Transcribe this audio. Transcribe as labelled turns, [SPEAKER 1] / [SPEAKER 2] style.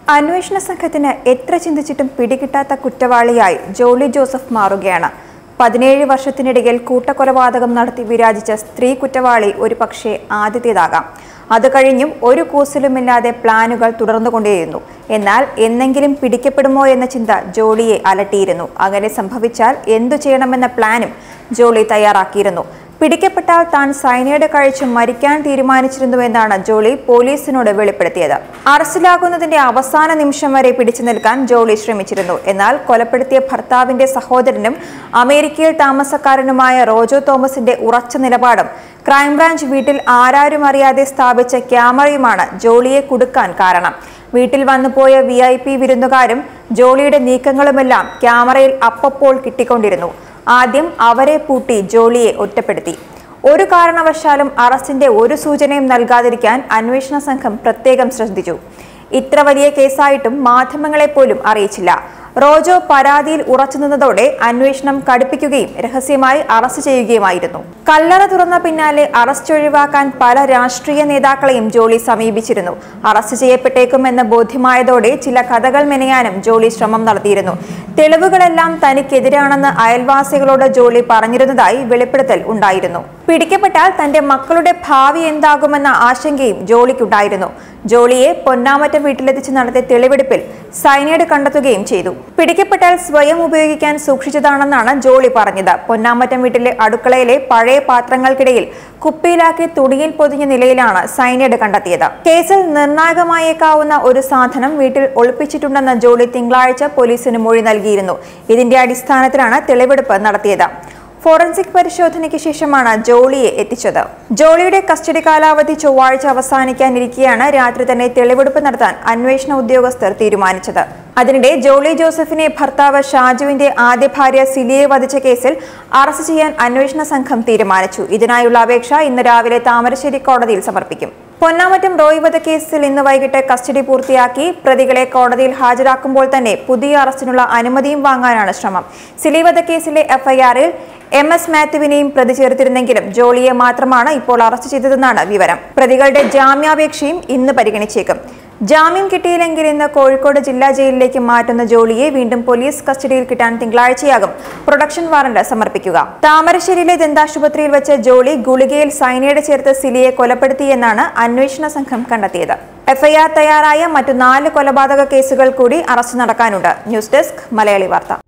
[SPEAKER 1] അന്വേഷണ സംഘത്തിന് എത്ര ചിന്തിച്ചിട്ടും പിടികിട്ടാത്ത കുറ്റവാളിയായി ജോളി ജോസഫ് മാറുകയാണ് പതിനേഴ് വർഷത്തിനിടയിൽ കൂട്ടക്കൊലപാതകം നടത്തി വിരാജിച്ച സ്ത്രീ കുറ്റവാളി ഒരു പക്ഷേ ആദ്യത്തേതാകാം അത് കഴിഞ്ഞും ഒരു കൂസലുമില്ലാതെ പ്ലാനുകൾ തുടർന്നുകൊണ്ടേയിരുന്നു എന്നാൽ എന്നെങ്കിലും പിടിക്കപ്പെടുമോ എന്ന ചിന്ത ജോളിയെ അലട്ടിയിരുന്നു അങ്ങനെ സംഭവിച്ചാൽ എന്തു ചെയ്യണമെന്ന പ്ലാനും ജോളി തയ്യാറാക്കിയിരുന്നു പിടിക്കപ്പെട്ടാൽ താൻ സൈനൈഡ് കഴിച്ച് മരിക്കാൻ തീരുമാനിച്ചിരുന്നുവെന്നാണ് ജോളി പോലീസിനോട് വെളിപ്പെടുത്തിയത് അറസ്റ്റിലാകുന്നതിന്റെ അവസാന നിമിഷം വരെ പിടിച്ചു നിൽക്കാൻ ജോളി ശ്രമിച്ചിരുന്നു എന്നാൽ കൊലപ്പെടുത്തിയ ഭർത്താവിന്റെ സഹോദരനും അമേരിക്കയിൽ താമസക്കാരനുമായ റോജോ തോമസിന്റെ ഉറച്ച നിലപാടും ക്രൈംബ്രാഞ്ച് വീട്ടിൽ ആരാരും അറിയാതെ സ്ഥാപിച്ച ക്യാമറയുമാണ് ജോളിയെ കുടുക്കാൻ കാരണം വീട്ടിൽ വന്നുപോയ വി ഐ പി വിരുന്നുകാരും ജോളിയുടെ നീക്കങ്ങളുമെല്ലാം ക്യാമറയിൽ അപ്പപ്പോൾ കിട്ടിക്കൊണ്ടിരുന്നു ആദ്യം അവരെ പൂട്ടി ജോളിയെ ഒറ്റപ്പെടുത്തി ഒരു കാരണവശാലും അറസ്റ്റിന്റെ ഒരു സൂചനയും നൽകാതിരിക്കാൻ അന്വേഷണ സംഘം പ്രത്യേകം ശ്രദ്ധിച്ചു ഇത്ര വലിയ കേസായിട്ടും മാധ്യമങ്ങളെ പോലും അറിയിച്ചില്ല റോജോ പരാതിയിൽ ഉറച്ചു നിന്നതോടെ അന്വേഷണം കടുപ്പിക്കുകയും രഹസ്യമായി അറസ്റ്റ് ചെയ്യുകയുമായിരുന്നു കല്ലറ തുറന്ന പിന്നാലെ അറസ്റ്റ് ഒഴിവാക്കാൻ പല രാഷ്ട്രീയ നേതാക്കളെയും ജോളി സമീപിച്ചിരുന്നു അറസ്റ്റ് ചെയ്യപ്പെട്ടേക്കുമെന്ന് ബോധ്യമായതോടെ ചില കഥകൾ മെനയാനും ജോളി ശ്രമം നടത്തിയിരുന്നു തെളിവുകളെല്ലാം തനിക്കെതിരാണെന്ന് അയൽവാസികളോട് ജോളി പറഞ്ഞിരുന്നതായി വെളിപ്പെടുത്തൽ ഉണ്ടായിരുന്നു പിടിക്കപ്പെട്ടാൽ തന്റെ മക്കളുടെ ഭാവി എന്താകുമെന്ന ആശങ്കയും ജോളിക്കുണ്ടായിരുന്നു ജോളിയെ പൊന്നാമറ്റം വീട്ടിലെത്തിച്ച് നടത്തിയ തെളിവെടുപ്പിൽ സൈനൈഡ് കണ്ടെത്തുകയും ചെയ്തു പിടിക്കപ്പെട്ടാൽ സ്വയം ഉപയോഗിക്കാൻ സൂക്ഷിച്ചതാണെന്നാണ് ജോളി പറഞ്ഞത് പൊന്നാമറ്റം വീട്ടിലെ അടുക്കളയിലെ പഴയ പാത്രങ്ങൾക്കിടയിൽ കുപ്പിയിലാക്കി തുണിയിൽ പൊതിഞ്ഞ നിലയിലാണ് സൈനൈഡ് കണ്ടെത്തിയത് കേസിൽ നിർണായകമായേക്കാവുന്ന ഒരു സാധനം വീട്ടിൽ ഒളിപ്പിച്ചിട്ടുണ്ടെന്ന് ജോളി തിങ്കളാഴ്ച പോലീസിന് മൊഴി നൽകിയിരുന്നു ഇതിന്റെ അടിസ്ഥാനത്തിലാണ് തെളിവെടുപ്പ് നടത്തിയത് ഫോറൻസിക് പരിശോധനയ്ക്ക് ശേഷമാണ് ജോളിയെ എത്തിച്ചത് ജോളിയുടെ കസ്റ്റഡി കാലാവധി ചൊവ്വാഴ്ച അവസാനിക്കാനിരിക്കെയാണ് രാത്രി തന്നെ തെളിവെടുപ്പ് നടത്താൻ അന്വേഷണ ഉദ്യോഗസ്ഥർ തീരുമാനിച്ചത് അതിനിടെ ജോളി ജോസഫിനെ ഭർത്താവ് ഷാജുവിന്റെ ആദ്യ ഭാര്യ സിലിയെ വധിച്ച കേസിൽ അറസ്റ്റ് ചെയ്യാൻ അന്വേഷണ സംഘം തീരുമാനിച്ചു ഇതിനായുള്ള അപേക്ഷ ഇന്ന് രാവിലെ താമരശ്ശേരി കോടതിയിൽ സമർപ്പിക്കും പൊന്നാമറ്റം റോയ് വധക്കേസിൽ ഇന്ന് വൈകിട്ട് കസ്റ്റഡി പൂർത്തിയാക്കി പ്രതികളെ കോടതിയിൽ ഹാജരാക്കുമ്പോൾ തന്നെ പുതിയ അറസ്റ്റിനുള്ള അനുമതിയും വാങ്ങാനാണ് ശ്രമം സിലി വധക്കേസിലെ എഫ്ഐആറിൽ എം എസ് മാത്യുവിനെയും പ്രതി ചേർത്തിരുന്നെങ്കിലും ജോളിയെ മാത്രമാണ് ഇപ്പോൾ അറസ്റ്റ് ചെയ്തതെന്നാണ് വിവരം പ്രതികളുടെ ജാമ്യാപേക്ഷയും ഇന്ന് പരിഗണിച്ചേക്കും ജാമ്യം കിട്ടിയില്ലെങ്കിൽ ഇന്ന് കോഴിക്കോട് ജില്ലാ ജയിലിലേക്ക് മാറ്റുന്ന ജോളിയെ വീണ്ടും പോലീസ് കസ്റ്റഡിയിൽ കിട്ടാൻ തിങ്കളാഴ്ചയാകും പ്രൊഡക്ഷൻ വാറന്റ് സമർപ്പിക്കുക താമരശ്ശേരിയിലെ ദന്താശുപത്രിയിൽ വെച്ച് ജോളി ഗുളികയിൽ സൈനൈഡ് ചേർത്ത് സിലിയെ കൊലപ്പെടുത്തിയെന്നാണ് അന്വേഷണ സംഘം കണ്ടെത്തിയത് എഫ്ഐആർ തയ്യാറായ മറ്റു നാല് കൊലപാതക കേസുകൾ കൂടി അറസ്റ്റ് നടക്കാനുണ്ട് ന്യൂസ് ഡെസ്ക് മലയാളി വാർത്ത